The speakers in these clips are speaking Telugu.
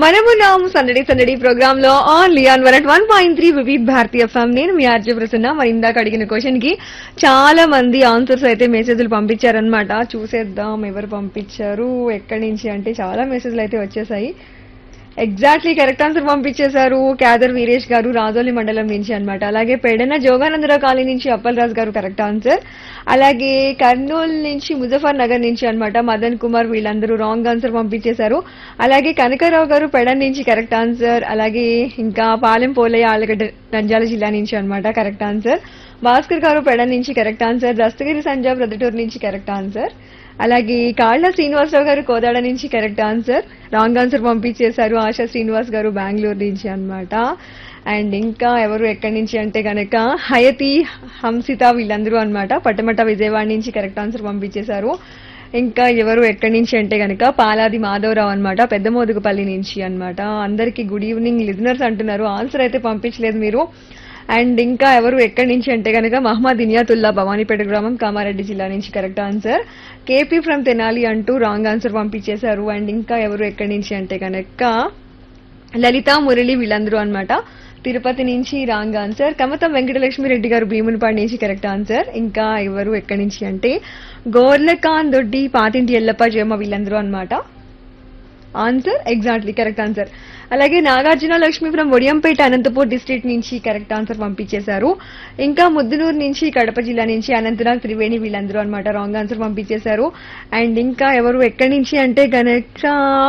మనమున్నాము సందడి సందడి ప్రోగ్రామ్ లో only on one one point three Vividh Bharatiya FM నేను మీ ఆర్జే ప్రసన్న మరి ఇందాక అడిగిన క్వశ్చన్ కి చాలా మంది ఆన్సర్స్ అయితే మెసేజ్లు పంపించారనమాట చూసేద్దాం ఎవరు పంపించారు ఎక్కడి నుంచి అంటే చాలా మెసేజ్లు అయితే వచ్చేసాయి ఎగ్జాక్ట్లీ కరెక్ట్ ఆన్సర్ పంపించేశారు క్యాదర్ వీరేష్ గారు రాజోలి మండలం నుంచి అన్నమాట అలాగే పెడన జోగానందరావు కాలనీ నుంచి అప్పల్ రాజు గారు కరెక్ట్ ఆన్సర్ అలాగే కర్నూలు నుంచి ముజఫర్ నగర్ నుంచి అన్నమాట మదన్ కుమార్ వీళ్ళందరూ రాంగ్ ఆన్సర్ పంపించేశారు అలాగే కనకారావు గారు పెడన్ నుంచి కరెక్ట్ ఆన్సర్ అలాగే ఇంకా పాలెం పోలయ్య ఆలగడ్డ నంద్యాల జిల్లా నుంచి అన్నమాట కరెక్ట్ ఆన్సర్ భాస్కర్ గారు పెడన్ నుంచి కరెక్ట్ ఆన్సర్ దస్తగిరి సంజయ్ ప్రొద్దుటూరు నుంచి కరెక్ట్ ఆన్సర్ అలాగే కాళ్ళ శ్రీనివాసరావు గారు కోదాడ నుంచి కరెక్ట్ ఆన్సర్ రాంగ్ ఆన్సర్ పంపించేశారు ఆశా శ్రీనివాస్ గారు బెంగళూరు నుంచి అన్నమాట అండ్ ఇంకా ఎవరు ఎక్కడి నుంచి అంటే గనక హయతి హంసిత వీళ్ళందరూ అన్నమాట పట్టమట విజయవాడ నుంచి కరెక్ట్ ఆన్సర్ పంపించేశారు ఇంకా ఎవరు ఎక్కడి నుంచి అంటే గనక పాలాది మాధవరావు అన్నమాట పెద్ద మోదుగుపల్లి నుంచి అన్నమాట అందరికి గుడ్ ఈవినింగ్ లిజనర్స్ అంటున్నారు ఆన్సర్ అయితే పంపించలేదు మీరు అండ్ ఇంకా ఎవరు ఎక్కడి నుంచి అంటే కనుక మహమ్మద్ ఇనియాతుల్లా భవానీపేట గ్రామం కామారెడ్డి జిల్లా నుంచి correct answer KP from Tenali అంటూ రాంగ్ ఆన్సర్ పంపించేశారు అండ్ ఇంకా ఎవరు ఎక్కడి నుంచి అంటే కనుక లలిత మురళి వీళ్ళందరూ అన్నమాట తిరుపతి నుంచి రాంగ్ ఆన్సర్ కమతం వెంకటలక్ష్మి రెడ్డి గారు భీమునిపాడు నుంచి కరెక్ట్ ఆన్సర్ ఇంకా ఎవరు ఎక్కడి నుంచి అంటే గోర్లకాన్ దొడ్డి పాతింటి ఎల్లప్ప జయమ్మ వీళ్ళందరూ అన్నమాట ఆన్సర్ ఎగ్జాక్ట్లీ కరెక్ట్ ఆన్సర్ అలాగే నాగార్జున లక్ష్మి ఫ్రమ్ ఒడియంపేట అనంతపూర్ డిస్ట్రిక్ట్ నుంచి కరెక్ట్ ఆన్సర్ పంపించేశారు ఇంకా ముద్దునూరు నుంచి కడప జిల్లా నుంచి అనంతనాగ్ త్రివేణి వీళ్ళందరూ అన్నమాట రాంగ్ ఆన్సర్ పంపించేశారు అండ్ ఇంకా ఎవరు ఎక్కడి నుంచి అంటే గనక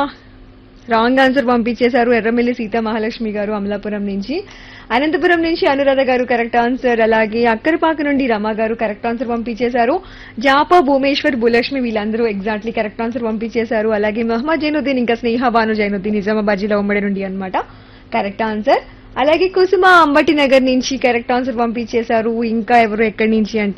రాంగ్ ఆన్సర్ పంపించేశారు ఎర్రమిల్లి సీతా మహాలక్ష్మి గారు అమలాపురం నుంచి అనంతపురం నుంచి అనురాధ గారు కరెక్ట్ ఆన్సర్ అలాగే అక్కరపాక నుండి రమ గారు కరెక్ట్ ఆన్సర్ పంపించేశారు జాపా భూమేశ్వర్ భూలక్ష్మి వీళ్ళందరూ ఎగ్జాక్ట్లీ కరెక్ట్ ఆన్సర్ పంపించేశారు అలాగే మహమ్మద్ జైనుద్దీన్ ఇంకా స్నేహ భాను జైనుద్దీన్ నిజామాబాద్ జిల్లా ఉమ్మడి నుండి అన్నమాట కరెక్ట్ ఆన్సర్ అలాగే కుసుమ అంబటి నగర్ నుంచి కరెక్ట్ ఆన్సర్ పంపించేశారు ఇంకా ఎవరు ఎక్కడి నుంచి అంటే